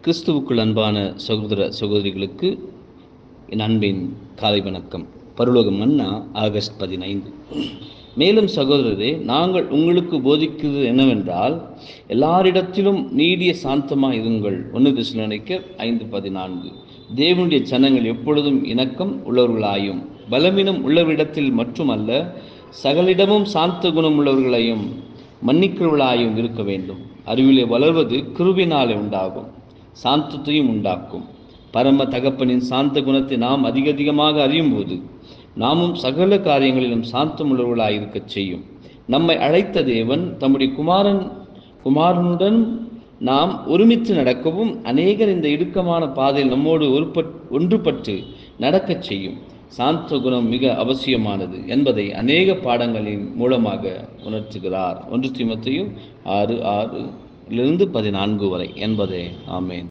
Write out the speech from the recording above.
கிறிஸ்துவுக்குள் அன்பான சகோதர சகோதரிகளுக்கு என் அன்பின் காலை வணக்கம் பரலோக மன்னா ஆகஸ்ட் பதினைந்து மேலும் சகோதரரே நாங்கள் உங்களுக்கு போதிக்கிறது என்னவென்றால் எல்லாரிடத்திலும் நீடிய சாந்தமாக இருங்கள் ஒன்று திசுலனிக்க ஐந்து பதினான்கு தேவனுடைய ஜனங்கள் எப்பொழுதும் இணக்கம் உள்ளவர்களாயும் பலவீனம் உள்ளவரிடத்தில் மட்டுமல்ல சகலிடமும் சாந்த குணம் உள்ளவர்களையும் மன்னிக்கிறவர்களாயும் இருக்க வேண்டும் அறிவிலே வளர்வது கிருபினாலே உண்டாகும் சாந்தத்தையும் உண்டாக்கும் பரம தகப்பனின் சாந்த குணத்தை நாம் அதிக அதிகமாக அறியும் போது நாமும் சகல காரியங்களிலும் சாந்தமுள்ளவர்களாக இருக்கச் செய்யும் நம்மை அழைத்த தேவன் தம்முடைய குமாரன் குமாரனுடன் நாம் ஒருமித்து நடக்கவும் அநேகர் இந்த இடுக்கமான பாதையில் நம்மோடு ஒருபட் ஒன்றுபட்டு நடக்கச் செய்யும் சாந்த குணம் மிக அவசியமானது என்பதை அநேக பாடங்களின் மூலமாக உணர்த்துகிறார் ஒன்று திமத்தையும் ஆறு ஆறு இருந்து பதினான்கு வரை என்பதே ஆமேன்